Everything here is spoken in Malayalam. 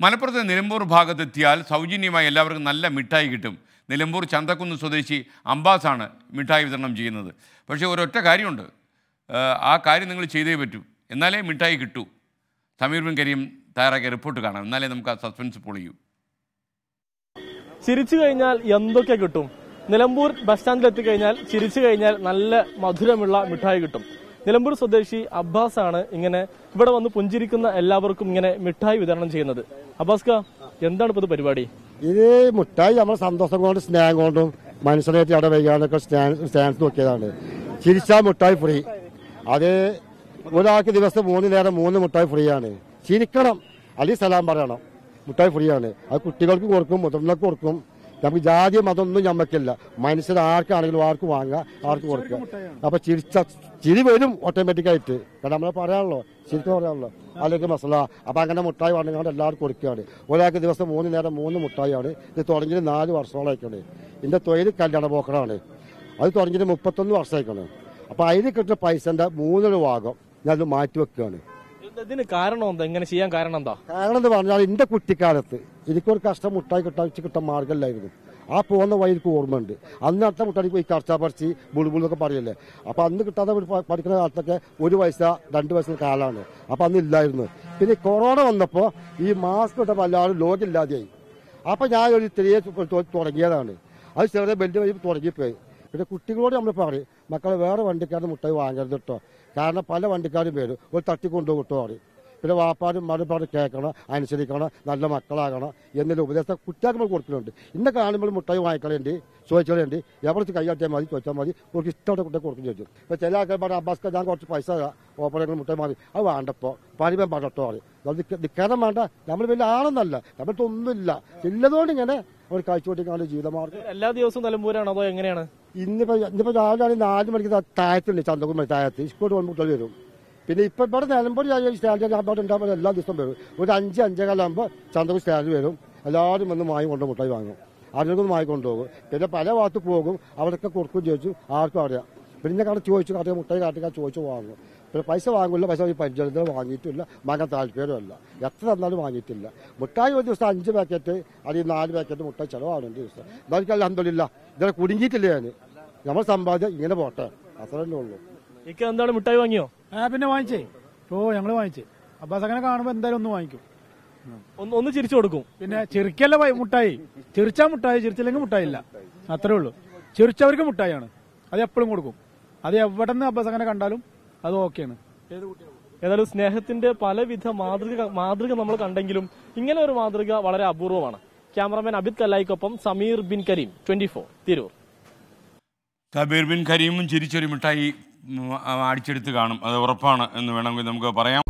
മലപ്പുറത്തെ നിലമ്പൂർ ഭാഗത്തെത്തിയാൽ സൗജന്യമായി എല്ലാവർക്കും നല്ല മിഠായി കിട്ടും നിലമ്പൂർ ചന്തക്കുന്ന് സ്വദേശി അംബാസാണ് മിഠായി വിതരണം ചെയ്യുന്നത് പക്ഷേ ഒരൊറ്റ കാര്യമുണ്ട് ആ, ആ കാര്യം നിങ്ങൾ ചെയ്തേ പറ്റൂ എന്നാലേ മിഠായി കിട്ടൂ സമീർ ബിൻ കരീം തയ്യാറാക്കിയ റിപ്പോർട്ട് കാണാം എന്നാലേ നമുക്ക് ആ സസ്പെൻസ് പൊളിയൂ ചിരിച്ചു കഴിഞ്ഞാൽ എന്തൊക്കെ കിട്ടും നിലമ്പൂർ ബസ് സ്റ്റാൻഡിൽ എത്തിക്കഴിഞ്ഞാൽ ചിരിച്ചു കഴിഞ്ഞാൽ നല്ല മധുരമുള്ള മിഠായി കിട്ടും നിലമ്പൂർ സ്വദേശി അബ്ബാസ് ആണ് ഇങ്ങനെ ഇവിടെ വന്ന് പുഞ്ചിരിക്കുന്ന എല്ലാവർക്കും ഇങ്ങനെ മിഠായി വിതരണം ചെയ്യുന്നത് അബ്ബാസ് കാ എന്താണ് ഇപ്പോൾ ഇത് പരിപാടി ഇത് മുട്ടായി നമ്മളെ സന്തോഷം കൊണ്ട് സ്നേഹം കൊണ്ടും മനുഷ്യരായിട്ട് അവിടെ വൈകാനൊക്കെ സ്റ്റാൻസ് നോക്കിയതാണ് ചിരിച്ചാൽ മുട്ടായി ഫ്രീ അത് ഒരാൾക്ക് ദിവസം മൂന്ന് നേരം മൂന്ന് മുട്ടായി ഫ്രീ ആണ് ചിരിക്കണം അല്ലെങ്കിൽ സലാം പറയണം മുട്ടായി ഫ്രീ ആണ് അത് കുട്ടികൾക്ക് കൊടുക്കും മുതിർന്നവർക്ക് കൊടുക്കും നമുക്ക് ജാതി മതമൊന്നും ഞമ്മക്കില്ല മനുഷ്യർ ആർക്കാണെങ്കിലും ആർക്ക് വാങ്ങാം ആർക്ക് കൊടുക്കുക അപ്പൊ ചിരിച്ച ചിരി വരും ഓട്ടോമാറ്റിക്കായിട്ട് കാരണം നമ്മളെ പറയാണല്ലോ ശരിക്കും പറയാണല്ലോ അല്ലെങ്കിൽ മസല അപ്പൊ അങ്ങനെ മുട്ടായി വാങ്ങാണ്ട് എല്ലാവർക്കും കൊടുക്കുകയാണ് ഒരാൾക്ക് ദിവസം മൂന്ന് നേരം മൂന്ന് മുട്ടായിയാണ് ഇത് തുടങ്ങിയത് നാല് വർഷങ്ങളായിക്കാണ് ഇതിന്റെ തൊഴിൽ കല്യാണ പോക്കറാണ് അത് തുടങ്ങിയിട്ട് മുപ്പത്തൊന്ന് വർഷമായിക്കാണ് അപ്പൊ അതിന് കിട്ടുന്ന പൈസന്റെ മൂന്നൊരു ഭാഗം ഞാൻ അത് മാറ്റി വെക്കുകയാണ് ഇതിന് കാരണം എന്താ ഇങ്ങനെ ചെയ്യാൻ കാരണം എന്താ കാരണം എന്ന് പറഞ്ഞാൽ എന്റെ കുട്ടിക്കാലത്ത് എനിക്കൊരു കഷ്ടം മുട്ടായി കിട്ടാൻ വെച്ച് കിട്ടാൻ മാർഗമില്ലായിരുന്നു ആ പോകുന്ന വഴി എനിക്ക് ഓർമ്മയുണ്ട് അന്ന് അടുത്ത മുട്ടായി പോയി കർച്ചാ പറിച്ച് ബുൾബുൾ എന്നൊക്കെ പറയല്ലേ അപ്പൊ അന്ന് കിട്ടാതെ ഒരു പ- പഠിക്കുന്ന കാലത്തൊക്കെ ഒരു പൈസ രണ്ട് പൈസ കാലമാണ് അപ്പൊ അന്ന് ഇല്ലായിരുന്നു പിന്നെ കൊറോണ വന്നപ്പോ ഈ മാസ്ക് ഇട്ടപ്പോൾ എല്ലാവരും ലോകില്ലാതെയായി അപ്പൊ ഞാൻ ഒരു ചെറിയ തു- തു- തുടങ്ങിയതാണ് അത് ചെറിയ ബെല്ല് വഴി തുടങ്ങിപ്പോയി പിന്നെ കുട്ടികളോട് നമ്മൾ പറയും മക്കളെ വേറെ വണ്ടിക്കാരുടെ മുട്ടായി വാങ്ങരുത് കേട്ടോ കാരണം പല വണ്ടിക്കാരും വരും ഒരു തട്ടിക്കൊണ്ടു കിട്ടോ പറയും പിന്നെ വാപ്പാരും മറുപാട് കേൾക്കണം അനുസരിക്കണം നല്ല മക്കളാകണം എന്നുള്ള ഉപദേശം കുട്ടികൾക്ക് നമ്മൾ കൊടുക്കുന്നുണ്ട് ഇന്ന കാണുമ്പോൾ മുട്ടായി വാങ്ങിക്കളയുണ്ട് ചോദിച്ചാലുണ്ട് എവിടെ കൈകാട്ടിയാൽ മതി ചോദിച്ചാൽ മതി ഒരു ഇഷ്ടമുള്ള കുട്ടിയെ കൊടുക്കും ചോദിച്ചു ഇപ്പൊ ചില ആൾക്കാർ പറഞ്ഞു അബ്ബാസ്ക ഞാൻ കുറച്ച് പൈസ ഓപ്പറേഷൻ മുട്ടായി മതി അത് വേണ്ടപ്പോ പണിമൻ പറഞ്ഞിട്ടോ പറയും അത് നിക്ക- നിൽക്കാനും വേണ്ട നമ്മൾ വലിയ ആളെന്നല്ല നമ്മൾക്ക് ഒന്നുമില്ല ഇല്ലതുകൊണ്ട് ഇങ്ങനെ ഒരു കാഴ്ചവെട്ടിക്കാണ് ജീവിതമാർഗം എല്ലാ ദിവസവും നിലമ്പൂരാണോ അതോ എങ്ങനെയാണ് ഇന്നിപ്പോ ഇന്നിപ്പോ രാവിലെ ആണെങ്കിൽ നാല് മണിക്ക് ത- താഴത്തുണ്ട് ചന്തകുമ്പ താഴത്ത് സ്കൂട്ട് വന്നിട്ട് വരും പിന്നെ ഇപ്പൊ ഇവിടെ നിലമ്പൂർ സ്റ്റാൻഡിൽ അവിടെ ഉണ്ടാകുമ്പോൾ എല്ലാ ദിവസവും വരും ഒരു അഞ്ച് അഞ്ചേകാലാകുമ്പോൾ ചന്തകും സ്റ്റാൻഡിൽ വരും എല്ലാവരും വന്ന് മായി കൊണ്ട് മുട്ടായി വാങ്ങും അതിനൊന്നും മായി കൊണ്ടുപോകും പിന്നെ പല ഭാഗത്ത് പോകും അവിടെയൊക്കെ കൊടുക്കും ചോദിച്ചു ആർക്കും അറിയാം പിന്നെ അവിടെ ചോദിച്ചു കാട്ടിയ മുട്ടായി കാട്ടിക്കാൻ ചോദിച്ചു വാങ്ങും പിന്നെ പൈസ വാങ്ങില്ല പൈസ ഈ പരിചയത്തിൽ വാങ്ങിയിട്ടില്ല വാങ്ങാൻ താല്പര്യമല്ല എത്ര തന്നാലും വാങ്ങിയിട്ടില്ല മുട്ടായി ഒരു ദിവസം അഞ്ച് പാക്കറ്റ് അല്ലെങ്കിൽ നാല് പാക്കറ്റ് മുട്ടായി ചിലവാണ് ഒരു ദിവസം എന്തായാലും അലഹമില്ല ഇതുവരെ കുടുങ്ങിയിട്ടില്ല ഞാൻ നമ്മൾ സമ്പാദ്യം ഇങ്ങനെ പോട്ടെ അത്ര തന്നെ ഉള്ളൂ ഇക്ക എന്താണ് മിഠായി വാങ്ങിയോ ആ പിന്നെ വാങ്ങിച്ചേ ഓ ഞങ്ങള് വാങ്ങിച്ചേ അബ്ബാസ് അങ്ങനെ കാണുമ്പോ എന്തായാലും ഒന്ന് വാങ്ങിക്കും ഒന്ന് ഒന്ന് ചിരിച്ചു കൊടുക്കും പിന്നെ ചെറുക്കല്ല വൈ- മുട്ടായി ചെറിച്ചാ മുട്ടായി ചെറിച്ചില്ലെങ്കിൽ മുട്ടായി ഇല്ല അത്രേ ഉള്ളൂ ചെറിച്ചവർക്ക് മുട്ടായിയാണ് അത് എപ്പോഴും കൊടുക്കും അത് എവിടെ നിന്ന് അബ്ബാസ് അങ്ങനെ കണ്ടാലും അത് ഓക്കെയാണ് ഏതായാലും സ്നേഹത്തിന്റെ പലവിധ മാതൃക മാതൃക നമ്മൾ കണ്ടെങ്കിലും ഇങ്ങനെ ഒരു മാതൃക വളരെ അപൂർവമാണ് ക്യാമറമാൻ അബിദ് കല്ലായിക്കൊപ്പം സമീർ ബിൻ കരീം ട്വന്റി ഫോർ തിരൂർ സബീർ ബിൻ കരീമും ചിരിച്ചൊരു മിഠായി ഉം, ആ, അടിച്ചെടുത്ത് കാണും അത് ഉറപ്പാണ് എന്ന് വേണമെങ്കിൽ നമുക്ക് പറയാം